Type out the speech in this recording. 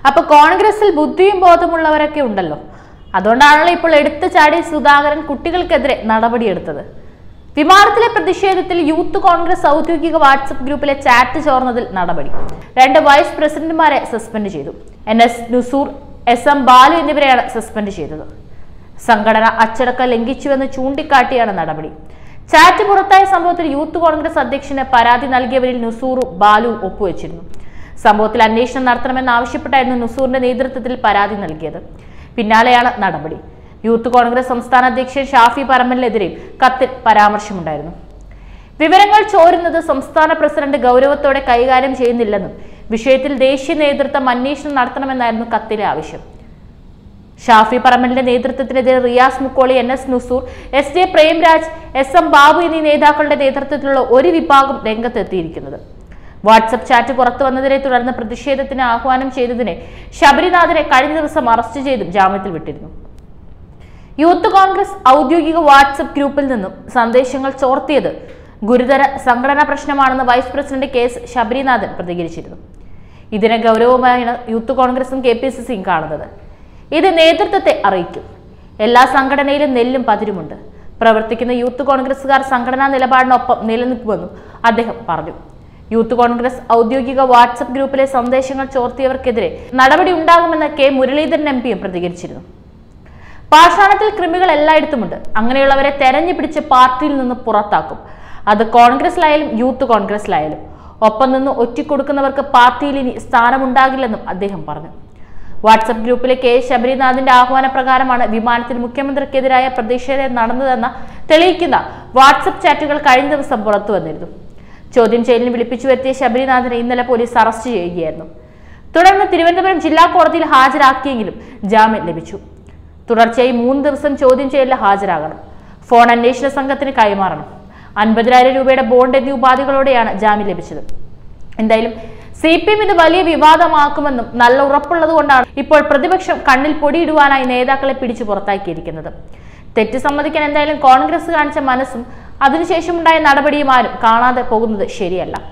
അപ്പൊ കോൺഗ്രസിൽ ബുദ്ധിയും ബോധമുള്ളവരൊക്കെ ഉണ്ടല്ലോ അതുകൊണ്ടാണല്ലോ ഇപ്പോൾ എടുത്തു ചാടി സുധാകരൻ കുട്ടികൾക്കെതിരെ നടപടിയെടുത്തത് വിമാനത്തിലെ പ്രതിഷേധത്തിൽ യൂത്ത് കോൺഗ്രസ് ഔദ്യോഗിക വാട്സപ്പ് ഗ്രൂപ്പിലെ ചാറ്റ് ചോർന്നതിൽ നടപടി രണ്ട് വൈസ് പ്രസിഡന്റുമാരെ സസ്പെൻഡ് ചെയ്തു N S Nusoor S M Balu എന്നിവരെയാണ് സസ്പെൻഡ് ചെയ്തത് സംഘടന അച്ചടക്കം ലംഘിച്ചുവെന്ന് ചൂണ്ടിക്കാട്ടിയാണ് നടപടി ചാറ്റ് പുറത്തായ സംഭവത്തിൽ യൂത്ത് കോൺഗ്രസ് അധ്യക്ഷന് പരാതി നൽകിയവരിൽ നുസൂറും ബാലുവും ഒപ്പുവെച്ചിരുന്നു സംഭവത്തിൽ അന്വേഷണം നടത്തണമെന്ന് ആവശ്യപ്പെട്ടായിരുന്നു നുസൂറിന്റെ നേതൃത്വത്തിൽ പരാതി നൽകിയത് പിന്നാലെയാണ് നടപടി യൂത്ത് കോൺഗ്രസ് സംസ്ഥാന അധ്യക്ഷൻ ഷാഫി പറമ്പലിനെതിരെയും കത്തിൽ പരാമർശമുണ്ടായിരുന്നു വിവരങ്ങൾ ചോരുന്നത് സംസ്ഥാന പ്രസിഡന്റ് ഗൗരവത്തോടെ കൈകാര്യം ചെയ്യുന്നില്ലെന്നും വിഷയത്തിൽ ദേശീയ നേതൃത്വം അന്വേഷണം നടത്തണമെന്നായിരുന്നു കത്തിലെ ആവശ്യം ഷാഫി പറമ്പലിന്റെ നേതൃത്വത്തിനെതിരെ Riyas Mukkoli N S Nusoor S J Premraj S M Babu എന്നീ നേതാക്കളുടെ നേതൃത്വത്തിലുള്ള ഒരു വിഭാഗം രംഗത്തെത്തിയിരിക്കുന്നത് വാട്സപ്പ് ചാറ്റ് പുറത്തു വന്നതിനെ തുടർന്ന് പ്രതിഷേധത്തിന് ആഹ്വാനം ചെയ്തതിനെ ശബരിനാഥനെ കഴിഞ്ഞ ദിവസം അറസ്റ്റ് ചെയ്തും ജാമ്യത്തിൽ വിട്ടിരുന്നു യൂത്ത് കോൺഗ്രസ് ഔദ്യോഗിക വാട്സപ്പ് ഗ്രൂപ്പിൽ നിന്നും സന്ദേശങ്ങൾ ചോർത്തിയത് ഗുരുതര സംഘടനാ പ്രശ്നമാണെന്ന് vice president K S Sabarinathan പ്രതികരിച്ചിരുന്നു ഇതിനെ ഗൗരവമായാണ് യൂത്ത് കോൺഗ്രസും കെ പി സി സിയും കാണുന്നത് ഇത് നേതൃത്വത്തെ അറിയിക്കും എല്ലാ സംഘടനയിലും നെല്ലും പതിരുമുണ്ട് പ്രവർത്തിക്കുന്ന യൂത്ത് കോൺഗ്രസുകാർ സംഘടനാ നിലപാടിനൊപ്പം നിലനിൽക്കുമെന്നും അദ്ദേഹം പറഞ്ഞു യൂത്ത് കോൺഗ്രസ് ഔദ്യോഗിക വാട്സപ്പ് ഗ്രൂപ്പിലെ സന്ദേശങ്ങൾ ചോർത്തിയവർക്കെതിരെ നടപടി ഉണ്ടാകുമെന്ന് കെ മുരളീധരൻ എം പിയും പ്രതികരിച്ചിരുന്നു പാഷാണത്തിൽ കൃമികൾ എല്ലായിടത്തുമുണ്ട് അങ്ങനെയുള്ളവരെ തെരഞ്ഞു പിടിച്ച് പാർട്ടിയിൽ നിന്ന് പുറത്താക്കും അത് കോൺഗ്രസിലായാലും യൂത്ത് കോൺഗ്രസിലായാലും ഒപ്പം നിന്ന് ഒറ്റിക്കൊടുക്കുന്നവർക്ക് പാർട്ടിയിൽ ഇനി സ്ഥാനമുണ്ടാകില്ലെന്നും അദ്ദേഹം പറഞ്ഞു വാട്സപ്പ് ഗ്രൂപ്പിലെ കെ ശബരിനാഥിന്റെ ആഹ്വാനപ്രകാരമാണ് വിമാനത്തിൽ മുഖ്യമന്ത്രിക്കെതിരായ പ്രതിഷേധം നടന്നതെന്ന തെളിയിക്കുന്ന വാട്സപ്പ് ചാറ്റുകൾ കഴിഞ്ഞ ദിവസം പുറത്തു വന്നിരുന്നു ചോദ്യം ചെയ്യലിന് വിളിപ്പിച്ചു വരുത്തിയ ശബരിനാഥിനെ ഇന്നലെ പോലീസ് അറസ്റ്റ് ചെയ്യുകയായിരുന്നു തുടർന്ന് തിരുവനന്തപുരം ജില്ലാ കോടതിയിൽ ഹാജരാക്കിയെങ്കിലും ജാമ്യം ലഭിച്ചു തുടർച്ചയായി മൂന്ന് ദിവസം ചോദ്യം ചെയ്യലിൽ ഹാജരാകണം ഫോൺ അന്വേഷണ സംഘത്തിന് കൈമാറണം അൻപതിനായിരം രൂപയുടെ ബോണ്ട് എന്നീ ഉപാധികളോടെയാണ് ജാമ്യം ലഭിച്ചത് എന്തായാലും സി പി എം ഇത് വലിയ വിവാദമാക്കുമെന്നും നല്ല ഉറപ്പുള്ളത് കൊണ്ടാണ് ഇപ്പോൾ പ്രതിപക്ഷം കണ്ണിൽ പൊടിയിടുവാനായി നേതാക്കളെ പിടിച്ചു പുറത്താക്കിയിരിക്കുന്നത് തെറ്റ് സമ്മതിക്കാൻ എന്തായാലും കോൺഗ്രസ് കാണിച്ച മനസ്സും അതിനുശേഷമുണ്ടായ നടപടിയും ആരും കാണാതെ പോകുന്നത് ശരിയല്ല